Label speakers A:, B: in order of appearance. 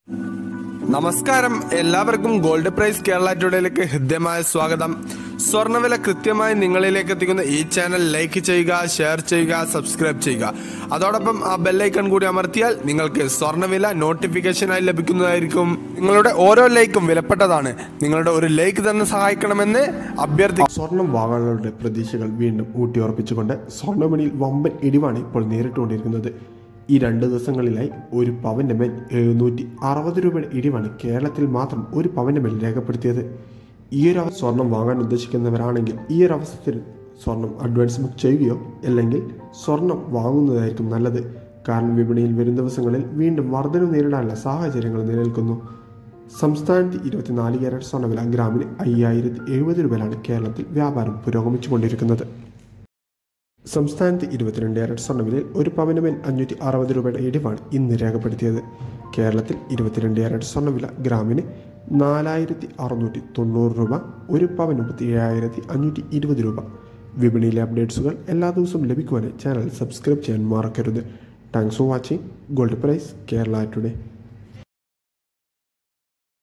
A: നമസ്കാരം എല്ലാവർക്കും gold price Kerala ടുഡേയിലേക്ക് ഹൃദ്യമായ സ്വാഗതം സ്വർണ്ണവില കൃത്യമായി നിങ്ങളിലേക്ക് എത്തിക്കുന്ന ഈ ചാനൽ ലൈക്ക് ചെയ്യുക ഷെയർ ചെയ്യുക സബ്സ്ക്രൈബ് ചെയ്യുക അതോടൊപ്പം ആ ബെല്ലൈക്കൺ കൂടി അമർത്തിയാൽ നിങ്ങൾക്ക് സ്വർണ്ണവില നോട്ടിഫിക്കേഷനായി ലഭിക്കുന്നതായിരിക്കും നിങ്ങളുടെ ഓരോ ലൈക്കും വിലപ്പെട്ടതാണ് നിങ്ങളുടെ ഒരു ലൈക്ക് തന്നെ സഹായിക്കണമെന്ന് അഭ്യർത്ഥി
B: സ്വർണം വാങ്ങാനുള്ള പ്രതീക്ഷകൾ വീണ്ടും ഊട്ടിയുറപ്പിച്ചുകൊണ്ട് സ്വർണ്ണമണിയിൽ വമ്പൻ ഇടിവാണ് ഇപ്പോൾ നേരിട്ടുകൊണ്ടിരിക്കുന്നത് ഈ രണ്ട് ദിവസങ്ങളിലായി ഒരു പവന്റെ മേൽ എഴുന്നൂറ്റി അറുപത് രൂപയുടെ ഇടിവാണ് കേരളത്തിൽ മാത്രം ഒരു പവന്റെ മേൽ രേഖപ്പെടുത്തിയത് ഈ ഒരു അവ- സ്വർണം വാങ്ങാൻ ഉദ്ദേശിക്കുന്നവരാണെങ്കിൽ ഈ ഒരു അവസരത്തിൽ സ്വർണം അഡ്വാൻസ് ബുക്ക് ചെയ്യുകയോ അല്ലെങ്കിൽ സ്വർണം വാങ്ങുന്നതായിരിക്കും നല്ലത് കാരണം വിപണിയിൽ വരും ദിവസങ്ങളിൽ വീണ്ടും വർധന നേരിടാനുള്ള സാഹചര്യങ്ങൾ നിലനിൽക്കുന്നു സംസ്ഥാനത്ത് ഇരുപത്തിനാല് ക്യാരറ്റ് സ്വർണ്ണവില ഗ്രാമിന് അയ്യായിരത്തി എഴുപത് രൂപയിലാണ് കേരളത്തിൽ വ്യാപാരം പുരോഗമിച്ചുകൊണ്ടിരിക്കുന്നത് സംസ്ഥാനത്ത് ഇരുപത്തിരണ്ട് ക്യാരറ്റ് സ്വർണ്ണവിലയിൽ ഒരു പവന് മേൽ അഞ്ഞൂറ്റി അറുപത് രൂപയുടെ ഇടിവാണ് ഇന്ന് രേഖപ്പെടുത്തിയത് കേരളത്തിൽ ഇരുപത്തിരണ്ട് ക്യാരറ്റ് സ്വർണ്ണവില ഗ്രാമിന് നാലായിരത്തി അറുന്നൂറ്റി തൊണ്ണൂറ് രൂപ ഒരു പവൻ മുപ്പത്തി ഏഴായിരത്തി അഞ്ഞൂറ്റി ഇരുപത് രൂപ വിപണിയിലെ അപ്ഡേറ്റ്സുകൾ എല്ലാ ദിവസവും ലഭിക്കുവാനായി ചാനൽ സബ്സ്ക്രൈബ് ചെയ്യാൻ മറക്കരുത് thanks for watching gold price Kerala today